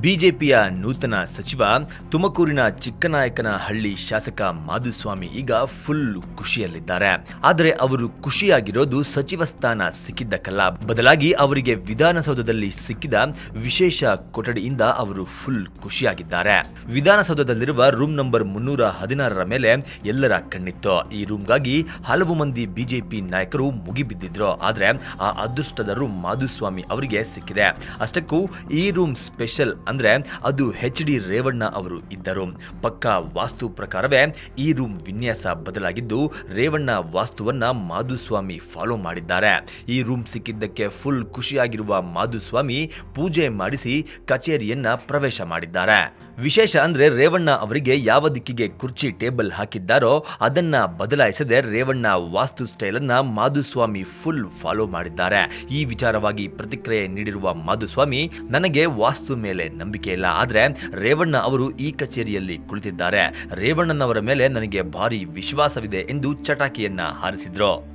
ಬಿಜೆಪಿಯ ನೂತನ ಸಚಿವ ತುಮಕೂರಿನ ಚಿಕ್ಕನಾಯಕನಹಳ್ಳಿ ಶಾಸಕ ಮಾಧುಸ್ವಾಮಿ ಈಗ ಫುಲ್ ಖುಷಿಯಲ್ಲಿದ್ದಾರೆ ಆದರೆ ಅವರು ಖುಷಿಯಾಗಿರೋದು ಸಚಿವ ಸ್ಥಾನ ಸಿಕ್ಕಿದ್ದಕ್ಕಲ್ಲ ಬದಲಾಗಿ ಅವರಿಗೆ ವಿಧಾನಸೌಧದಲ್ಲಿ ಸಿಕ್ಕಿದ ವಿಶೇಷ ಕೊಠಡಿಯಿಂದ ಅವರು ಫುಲ್ ಖುಷಿಯಾಗಿದ್ದಾರೆ ವಿಧಾನಸೌಧದಲ್ಲಿರುವ ರೂಮ್ ನಂಬರ್ ಮುನ್ನೂರ ಹದಿನಾರರ ಮೇಲೆ ಎಲ್ಲರ ಕಣ್ಣಿತ್ತು ಈ ರೂಮ್ಗಾಗಿ ಹಲವು ಮಂದಿ ಬಿಜೆಪಿ ನಾಯಕರು ಮುಗಿಬಿದ್ದಿದ್ರು ಆದ್ರೆ ಆ ಅದೃಷ್ಟದ ರೂಮ್ ಮಾಧುಸ್ವಾಮಿ ಅವರಿಗೆ ಸಿಕ್ಕಿದೆ ಅಷ್ಟಕ್ಕೂ ಈ ರೂಮ್ ಸ್ಪೆಷಲ್ ಅಂದ್ರೆ ಅದು ಎಚ್ ಡಿ ರೇವಣ್ಣ ಅವರು ಇದ್ದರು ಪಕ್ಕಾ ವಾಸ್ತು ಪ್ರಕಾರವೇ ಈ ರೂಮ್ ವಿನ್ಯಾಸ ಬದಲಾಗಿದ್ದು ರೇವಣ್ಣ ವಾಸ್ತುವನ್ನ ಮಾಧುಸ್ವಾಮಿ ಫಾಲೋ ಮಾಡಿದ್ದಾರೆ ಈ ರೂಮ್ ಸಿಕ್ಕಿದ್ದಕ್ಕೆ ಫುಲ್ ಖುಷಿಯಾಗಿರುವ ಮಾಧುಸ್ವಾಮಿ ಪೂಜೆ ಮಾಡಿಸಿ ಕಚೇರಿಯನ್ನ ಪ್ರವೇಶ ಮಾಡಿದ್ದಾರೆ ವಿಶೇಷ ಅಂದ್ರೆ ರೇವಣ್ಣ ಅವರಿಗೆ ಯಾವ ದಿಕ್ಕಿಗೆ ಕುರ್ಚಿ ಟೇಬಲ್ ಹಾಕಿದ್ದಾರೋ ಅದನ್ನ ಬದಲಾಯಿಸದೆ ರೇವಣ್ಣ ವಾಸ್ತು ಸ್ಟೈಲನ್ನ ಮಾಧುಸ್ವಾಮಿ ಫುಲ್ ಫಾಲೋ ಮಾಡಿದ್ದಾರೆ ಈ ವಿಚಾರವಾಗಿ ಪ್ರತಿಕ್ರಿಯೆ ನೀಡಿರುವ ಮಾಧುಸ್ವಾಮಿ ನನಗೆ ವಾಸ್ತು ಮೇಲೆ ನಂಬಿಕೆ ಇಲ್ಲ ಆದ್ರೆ ರೇವಣ್ಣ ಅವರು ಈ ಕಚೇರಿಯಲ್ಲಿ ಕುಳಿತಿದ್ದಾರೆ ರೇವಣ್ಣನವರ ಮೇಲೆ ನನಗೆ ಭಾರಿ ವಿಶ್ವಾಸವಿದೆ ಎಂದು ಚಟಾಕಿಯನ್ನ ಹಾರಿಸಿದ್ರು